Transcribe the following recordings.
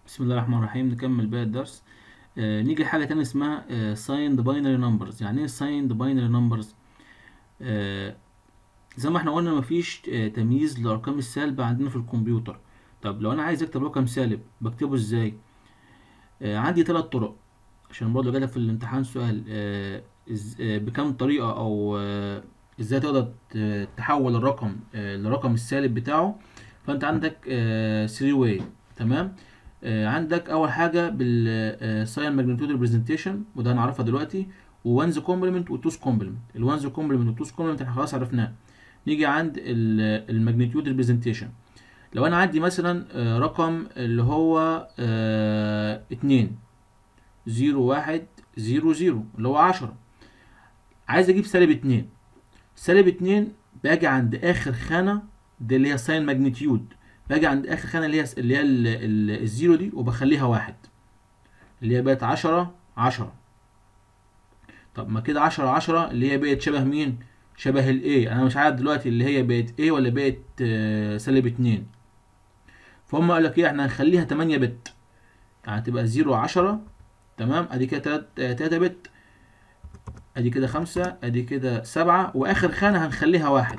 بسم الله الرحمن الرحيم نكمل باقي الدرس آه نيجي لحاجة تانية اسمها آه signed binary numbers يعني ايه signed binary numbers آه زي ما احنا قلنا مفيش آه تمييز للأرقام السالبة عندنا في الكمبيوتر طب لو أنا عايز أكتب رقم سالب بكتبه ازاي آه عندي ثلاث طرق عشان برضه جالك في الامتحان سؤال آه إز- آه بكم طريقة أو آه ازاي تقدر ت- تحول الرقم آه للرقم السالب بتاعه فأنت عندك 3 واي تمام آه، عندك اول حاجه بالساين ماجنتيود ريبريزنتيشن وده هنعرفها دلوقتي وونز كومبلمنت وتوز كومبلمنت الونز كومبلمنت والتوز كومبلمنت احنا خلاص عرفناه نيجي عند الماجنتيود ريبريزنتيشن لو انا عندي مثلا آه، رقم اللي هو آه، اتنين زيرو واحد زيرو زيرو اللي هو عشرة عايز اجيب سالب اتنين سالب اتنين باجي عند اخر خانه دي اللي هي ساين ماجنتيود باجي عند اخر خانه اللي هي اللي هي ال- ال- الزيرو دي وبخليها واحد اللي هي بقت عشرة عشرة طب ما كده عشرة عشرة اللي هي بقت شبه مين شبه الايه انا مش عارف دلوقتي اللي هي بقت ايه ولا بقت آه، سالب اتنين فهم قال لك ايه احنا هنخليها تمانية بت يعني تبقى زيرو عشرة تمام ادي كده تلات آه، تلاتة بت ادي كده خمسة ادي كده سبعة واخر خانة هنخليها واحد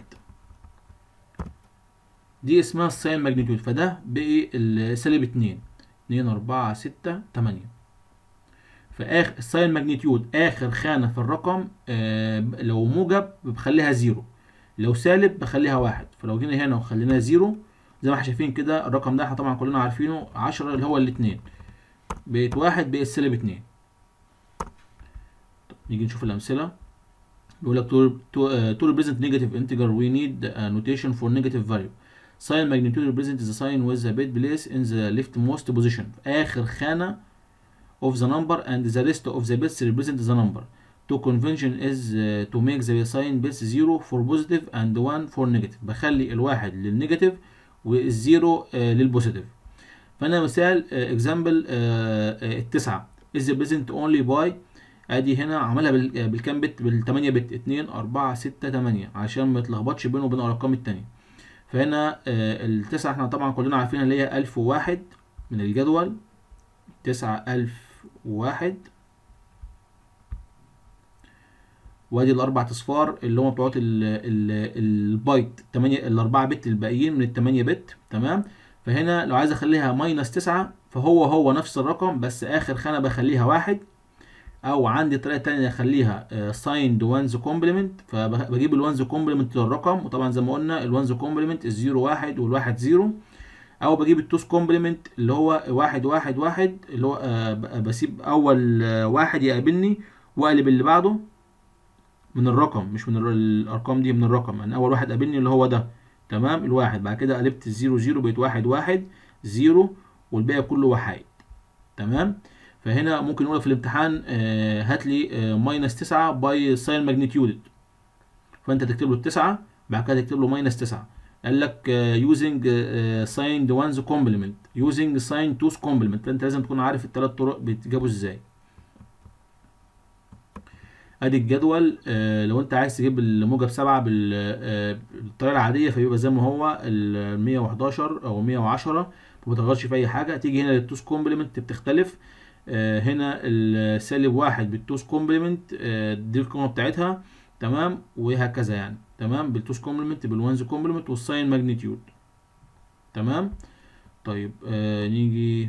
دي اسمها الساين ماجنتيود فده بقي السالب اتنين اتنين اربعة ستة تمانية فاخر الساين ماجنتيود اخر خانة في الرقم آه لو موجب بخليها زيرو لو سالب بخليها واحد فلو جينا هنا وخليناها زيرو زي ما احنا شايفين كده الرقم ده احنا طبعا كلنا عارفينه عشرة اللي هو الاتنين بقت واحد بقت سالب اتنين طب نيجي نشوف الامثلة بيقول لك to, to, uh, to represent negative integer we need a notation for negative value sign magnitude represent the sign with the bit place in the leftmost position آخر خانة of the number and the rest of the bits represent the number to convention is uh, to make the sign bits zero for positive and one for negative بخلي الواحد للنيجاتيف والزيرو uh, للبوزيتيف فأنا مثال uh, example uh, uh, التسعة is present only by ادي هنا عملها بال- بالكام بت بالتمانية بت اتنين اربعة ستة تمانية عشان ما يتلخبطش بينه وبين الارقام التانية فهنا آه، التسعة احنا طبعا كلنا عارفين اللي هي الف وواحد من الجدول تسعة الف وواحد وادي الاربع اصفار اللي هم بتوع ال- ال- البايت التمانية الاربعة بت الباقيين من التمانية بت تمام فهنا لو عايز اخليها ماينس تسعة فهو هو نفس الرقم بس اخر خانة بخليها واحد او عندي طريقه تانية اخليها سايند وانز كومبلمنت فبجيب الوانز كومبلمنت للرقم وطبعا زي ما قلنا الوانز كومبلمنت الزيرو واحد والواحد زيرو او بجيب التوس كومبلمنت اللي هو واحد واحد واحد اللي هو آه، ب- بسيب اول آه، واحد يقابلني واقلب اللي بعده من الرقم مش من الر- الارقام دي من الرقم يعني اول واحد قابلني اللي هو ده تمام الواحد بعد كده قلبت الزيرو زيرو بقيت واحد واحد زيرو والباقي كله وحايد تمام فهنا ممكن نقول في الامتحان آه، هات لي ماينس 9 باي ساين ماجنتيود فانت تكتب له التسعة بعد كده تكتب له ماينس 9 قال لك يوزنج ساين وانز كومبلمنت يوزنج ساين توز كومبلمنت انت لازم تكون عارف الثلاث طرق بيتجابوا ازاي ادي الجدول آه، لو انت عايز تجيب الموجب سبعة بال- آه، بالطريقه العاديه فيبقى زي ما هو ال 111 او 110 ما بتغيرش في اي حاجه تيجي هنا للتوز كومبلمنت بتختلف آه، هنا السالب واحد بالتوز كومبلمنت آه، دي القيمه بتاعتها تمام وهكذا يعني تمام بالتوز كومبلمنت بالوانز كومبلمنت والساين ماجنتيود تمام طيب آه نيجي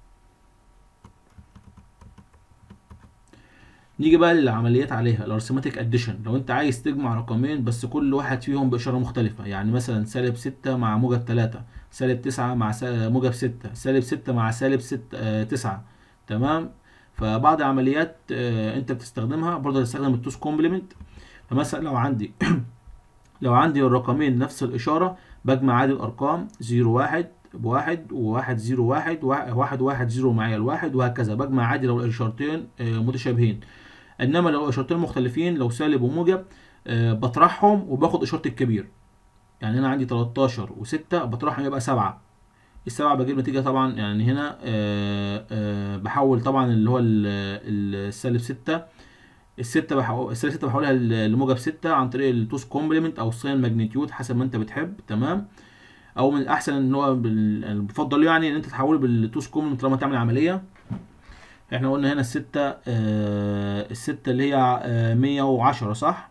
نيجي بقى للعمليات عليها الارثماتيك اديشن لو انت عايز تجمع رقمين بس كل واحد فيهم باشاره مختلفه يعني مثلا سالب ستة مع موجب تلاتة سالب تسعة مع سا- موجب ستة سالب ستة مع سالب ستة آه تسعة تمام فبعض العمليات آه انت بتستخدمها برضه تستخدم التوز كومبلمنت فمثلا لو عندي لو عندي الرقمين نفس الإشارة بجمع عادي الأرقام زيرو واحد بواحد وواحد زيرو واحد وواحد واحد, واحد زيرو معايا الواحد وهكذا بجمع عادي لو الإشارتين آه، متشابهين إنما لو الإشارتين مختلفين لو سالب وموجب آه، بطرحهم وباخد إشارة الكبير يعني أنا عندي 13 و6 بطرحهم يبقى سبعة السبعة بجيب نتيجة طبعا يعني هنا آه، آه، بحول طبعا اللي هو ال- ال- السالب ستة الستة بحول السالب ستة بحولها ل- لموجب ستة عن طريق التوس كومبلمنت أو الساين ماجنتيود حسب ما أنت بتحب تمام او من الاحسن ان هو بال- بفضل يعني ان انت تحوله بالتوس كومبلمنت طالما تعمل عمليه احنا قلنا هنا الستة آه الستة اللي هي آه 110 صح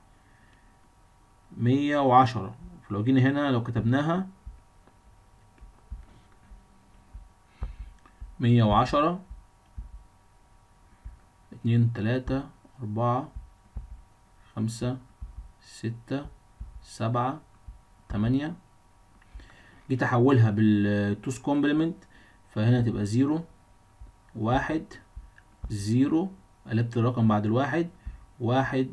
110 فلو جينا هنا لو كتبناها 110 اتنين تلاتة أربعة خمسة ستة سبعة تمانية جيت أحولها بالتوس كومبلمنت فهنا تبقى زيرو واحد زيرو قلبت الرقم بعد الواحد واحد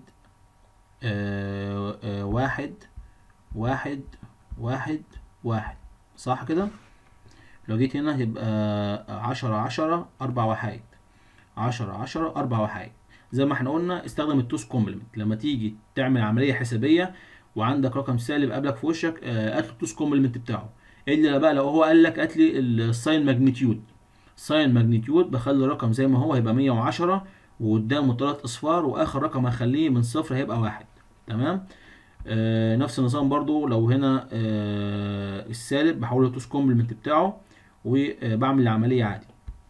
آه آه واحد واحد واحد واحد صح كده لو جيت هنا يبقى عشرة عشرة أربع وحايد عشرة عشرة أربع وحايد زي ما احنا قلنا استخدم التوس كومبلمنت لما تيجي تعمل عملية حسابية وعندك رقم سالب قابلك في وشك آه، هات له التوس كومبلمنت بتاعه الا بقى لو هو قال لك هات لي الساين ماجنتيود ساين ماجنتيود بخلي الرقم زي ما هو هيبقى 110 وقدامه ثلاث اصفار واخر رقم هخليه من صفر هيبقى واحد تمام آه نفس النظام برضو لو هنا آه السالب بحول التوس كومبلمنت بتاعه وبعمل العملية عادي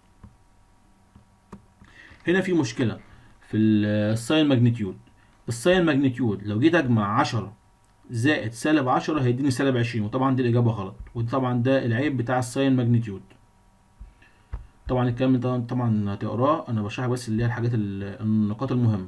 هنا في مشكلة في الساين ماجنتيود الساين ماجنتيود لو جيت اجمع 10 زائد سالب 10 هيديني سالب 20 وطبعا دي الاجابة غلط وطبعا ده العيب بتاع الساين ماجنتيود طبعا الكلام ده طبعا هتقراه انا بشرح بس اللي هي الحاجات ال- النقاط المهمة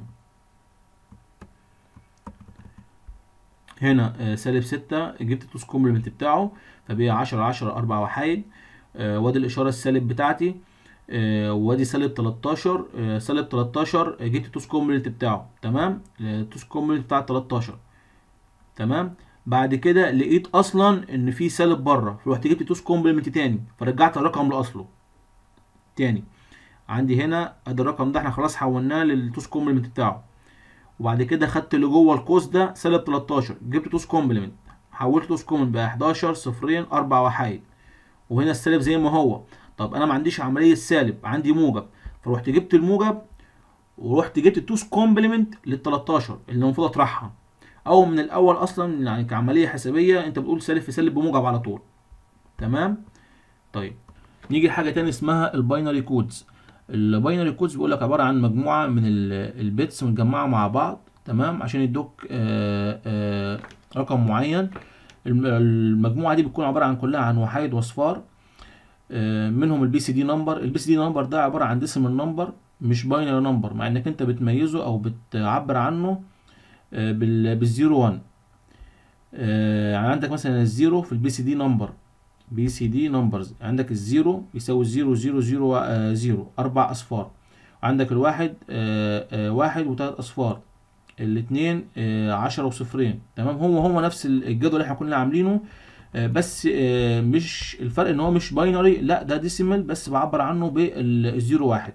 هنا آه، سالب ستة جبت التوس كومبلمنت بتاعه فبقى عشرة عشرة أربع وحايد آه، وادي الإشارة السالب بتاعتي آه، وادي سالب 13 آه، سالب 13 آه، جبت التوس كومبلمنت بتاعه تمام آه، التوس كومبلمنت بتاع 13 تمام بعد كده لقيت اصلا ان في سالب بره فرحت جبت توس كومبلمنت تاني فرجعت الرقم لاصله تاني عندي هنا ادي الرقم ده احنا خلاص حولناه للتوس كومبلمنت بتاعه وبعد كده خدت اللي جوه القوس ده سالب 13 جبت توس كومبلمنت حولت توس كومبلمنت بقى 11 صفرين 4 وحايد وهنا السالب زي ما هو طب انا ما عنديش عمليه سالب عندي موجب فروحت جبت الموجب ورحت جبت التوس كومبلمنت لل 13 اللي المفروض اطرحها او من الاول اصلا يعني كعمليه حسابيه انت بتقول سالب في سالب بموجب على طول تمام طيب نيجي لحاجه تاني اسمها الباينري كودز الباينري كودز بيقول لك عباره عن مجموعه من ال- البيتس متجمعه مع بعض تمام عشان يدوك آه، آه، رقم معين الم- المجموعه دي بتكون عباره عن كلها عن وحايد واصفار آه، منهم البي سي دي نمبر البي سي دي نمبر ده عباره عن ديسيمال نمبر مش باينري نمبر مع انك انت بتميزه او بتعبر عنه آه، بال بالزيرو 1 آه، يعني عندك مثلا الزيرو في البي سي دي نمبر بي سي دي نمبرز عندك الزيرو يساوي زيرو زيرو زيرو آه، زيرو أربع أصفار عندك الواحد آه، آه، واحد وتلات أصفار الاتنين آه، عشرة وصفرين تمام هو هو نفس الجدول اللي احنا كنا عاملينه آه، بس آه، مش الفرق ان هو مش باينري لا ده ديسيمال بس بعبر عنه بالزيرو واحد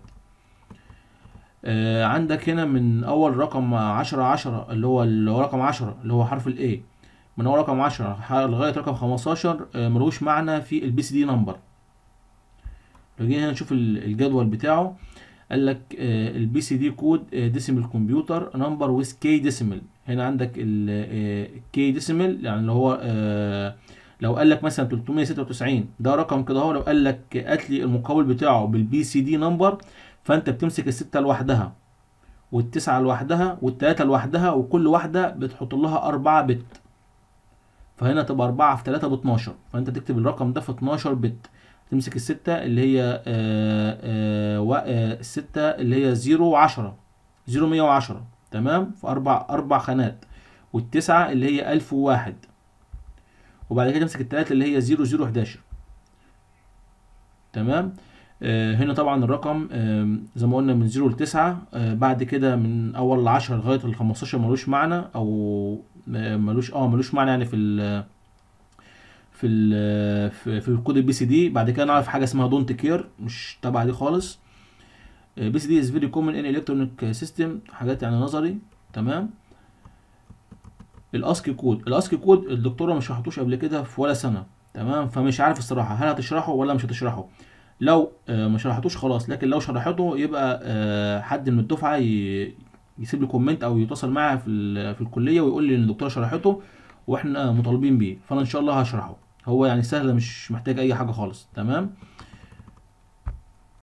آه، عندك هنا من اول رقم عشرة عشرة اللي هو اللي هو رقم عشرة اللي هو حرف الاي من اول رقم عشرة ح- لغاية رقم خمستاشر آه، ملوش معنى في البي سي دي نمبر لو جينا هنا نشوف ال- الجدول بتاعه قال لك البي سي دي كود ديسيمال كمبيوتر نمبر ويز كي ديسيمال هنا عندك الكي ديسيمال يعني اللي هو آه، لو قال لك مثلا 396 ده رقم كده اهو لو قال لك هات لي المقابل بتاعه بالبي سي دي نمبر فانت بتمسك الستة لوحدها والتسعة لوحدها والتلاتة لوحدها وكل واحدة بتحط لها أربعة بت فهنا تبقى أربعة في تلاتة باتناشر فأنت تكتب الرقم ده في اتناشر بت تمسك الستة اللي هي آه آه و- آه الستة اللي هي زيرو وعشرة زيرو مية وعشرة تمام في أربع أربع خانات والتسعة اللي هي ألف وواحد وبعد كده تمسك التلاتة اللي هي زيرو زيرو حداشر تمام آه هنا طبعا الرقم آه زي ما قلنا من زيرو لتسعة آه بعد كده من أول العشرة لغاية الخمستاشر ملوش معنى أو آه، ملوش اه ملوش معنى يعني في ال في ال في, في الكود البي سي دي بعد كده نعرف حاجه اسمها دونت كير مش تبع دي خالص بي سي دي از فيري كومن ان الكترونيك سيستم حاجات يعني نظري تمام الاسكي كود الاسكي كود الدكتوره ما شرحتوش قبل كده في ولا سنه تمام فمش عارف الصراحه هل هتشرحه ولا مش هتشرحه لو آه، ما شرحتوش خلاص لكن لو شرحته يبقى آه، حد من الدفعه ي- يسيب لي كومنت او يتصل معايا في ال- في الكليه ويقول لي ان الدكتوره شرحته واحنا مطالبين بيه فانا ان شاء الله هشرحه هو يعني سهله مش محتاج اي حاجه خالص تمام